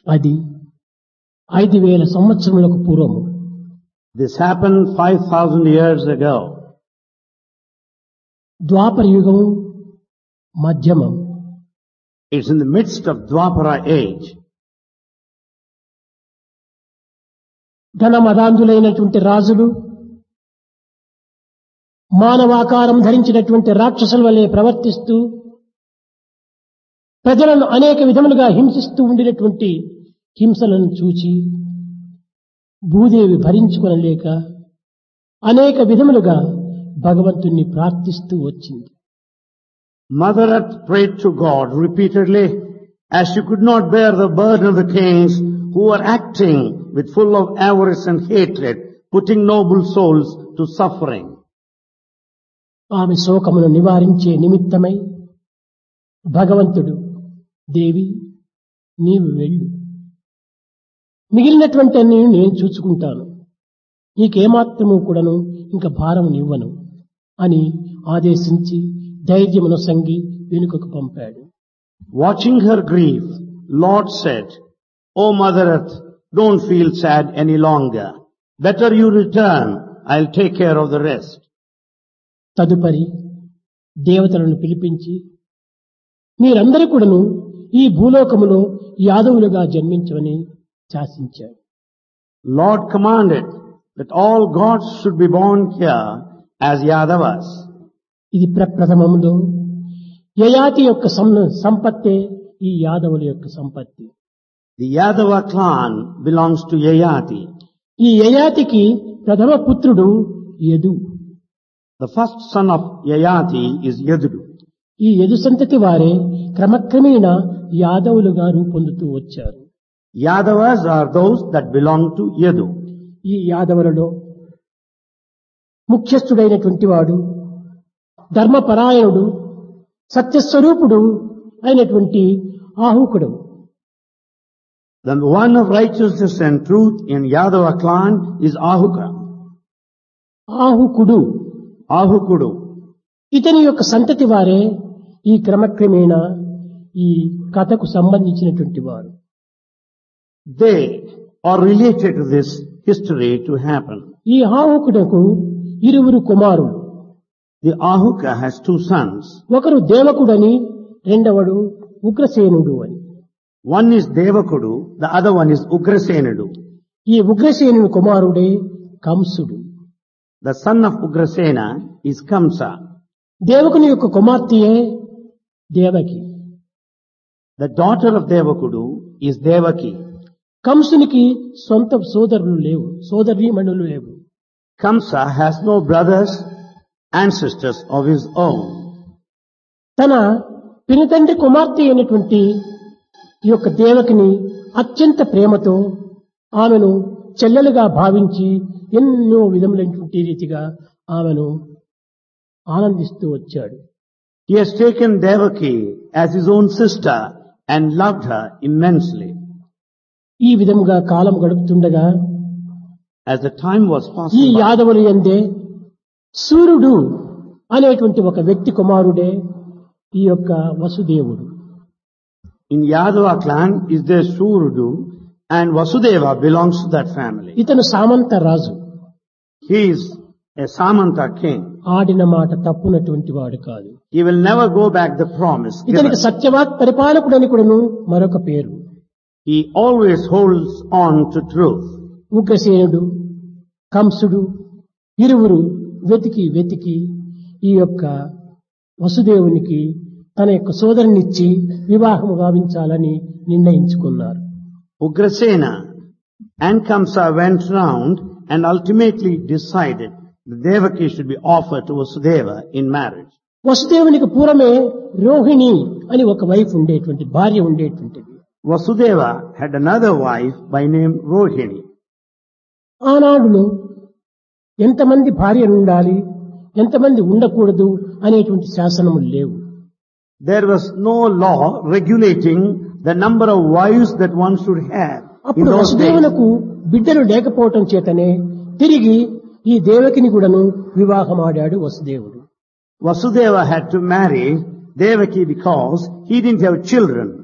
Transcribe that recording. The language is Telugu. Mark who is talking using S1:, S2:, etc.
S1: అది ఐదు వేల సంవత్సరములకు పూర్వము
S2: This happened 5,000 years ago.
S1: ద్వాపర యుగము మధ్యమం
S2: It's in the midst of Dwapara age.
S1: ఘనమదాంధులైనటువంటి రాజులు మానవాకారం ధరించినటువంటి రాక్షసుల వలె ప్రవర్తిస్తూ ప్రజలను అనేక విధములుగా హింసిస్తూ ఉండినటువంటి హింసలను చూచి భూదేవి భరించుకొనలేక అనేక విధములుగా భగవంతుణ్ణి ప్రార్థిస్తూ వచ్చింది
S2: Mother Earth prayed to God repeatedly as she could not bear the burden of the kings who were acting with full of avarice and hatred, putting noble souls to suffering.
S1: ఆమె శోకమును నివారించే నిమిత్తమై భగవంతుడు దేవి నీవు వెళ్ళు మిగిలినటువంటి అన్ని నేను చూసుకుంటాను నీకేమాత్రము కూడాను ఇంకా భారం ఇవ్వను అని ఆదేశించి ధైర్యమును సంగి వెనుకకు పంపాడు
S2: Watching her grief, Lord said, O Mother Earth, don't feel sad any longer. Better you return. I'll take care of the rest.
S1: తదుపరి దేవతలను పిలిపించి మీరందరూ కూడాను ఈ భూలోకములో యాదవులుగా జన్మించమని శాసించాడు
S2: Lord commanded that all gods should be born here as Yadavas.
S1: ఇది ప్రప్రథమములో యయాతి యొక్క సం- సంపత్తే ఈ యాదవుల యొక్క సంపత్తి
S2: The Yadava clan belongs to Yayati.
S1: ఈ యయాతికి ప్రథమ పుత్రుడు Yadu
S2: The first son of Yayati is Yadudu.
S1: ఈ యదు సంతతి వారే క్రమక్రమేణ యాదవులుగా రూపొందుతూ వచ్చారు
S2: Yadavas are those that belong to Yadu.
S1: ఈ యాదవులలో ముఖ్యస్థుడైనటువంటి వాడు ధర్మపరాయణుడు సత్యస్వరూపుడు అయినటువంటి ఆహుకుడు
S2: The one of righteousness and truth in Yadava clan is Ahuka.
S1: ఆహుకుడు
S2: Ahukudu.
S1: ఇతని యొక్క సంతతి వారే ఈ క్రమక్రమేణా ఈ కథకు సంబంధించినటువంటి వారు
S2: They are related to this history to happen.
S1: ఈ ఆహుకుడకు ఇరువురు కుమారులు
S2: The Ahuka has two sons.
S1: ఒకరు దేవకుడని రెండవడు ఉగ్రసేనుడు అని
S2: One is Devakudu, the other one is Ugrasenudu.
S1: ఈ ఉగ్రసేనుని కుమారుడే కంసుడు
S2: The son of Ugrasena is Kamsa.
S1: దేవకుని యొక్క కుమార్తెయే Devaki
S2: The daughter of Devakudu is Devaki.
S1: కంసునికి సొంత సోదరులు లేవు సోదరీమణులు లేవు
S2: Kamsa has no brothers and sisters of his own.
S1: తన పినతండ్రి కుమార్తె అయినటువంటి ఈ యొక్క దేవకిని అత్యంత ప్రేమతో ఆమెను చెల్లెలుగా భావించి ఎన్నో విధములైనటువంటి రీతిగా ఆమెను ఆనందిస్తూ వచ్చాడు
S2: He has taken Devaki as his own sister and loved her immensely.
S1: ఈ విధముగా కాలం గడుపుతుండగా
S2: As the time was
S1: ఈ
S2: passing by,
S1: యాదవులు ఎందే సూర్యుడు అనేటువంటి ఒక వ్యక్తి కుమారుడే ఈ యొక్క వసుదేవుడు
S2: in Yadava clan is there Surudu and Vasudeva belongs to that family.
S1: ఇతను సామంత రాజు
S2: He is a Samanta king.
S1: ఆడిన మాట తప్పునటువంటి వాడు కాదు
S2: He will never go back the promise. given.
S1: ఇతనికి సత్యవాక్ పరిపాలకుడని కూడాను మరొక పేరు
S2: He always holds on to truth.
S1: ఉగ్రసేనుడు కంసుడు ఇరువురు వెతికి వెతికి ఈ యొక్క వసుదేవునికి తన యొక్క సోదరునిచ్చి వివాహము గావించాలని నిర్ణయించుకున్నారు
S2: Ugrasena and Kamsa went round and ultimately decided that Devaki should be offered to Vasudeva in marriage.
S1: వసుదేవునికి పూర్వమే రోహిణి అని ఒక వైఫ్ ఉండేటువంటి భార్య ఉండేటువంటిది
S2: Vasudeva had another wife by name Rohini.
S1: ఆనాడులో ఎంతమంది భార్యలు ఉండాలి ఎంతమంది ఉండకూడదు అనేటువంటి శాసనములు లేవు
S2: There was no law regulating the number of wives that one should have. In
S1: అప్పుడు
S2: those days,
S1: వసుదేవునకు బిడ్డలు లేకపోవటం చేతనే తిరిగి ఈ దేవకిని కూడాను వివాహమాడాడు వసుదేవుడు
S2: Vasudeva had to marry Devaki because he didn't have children.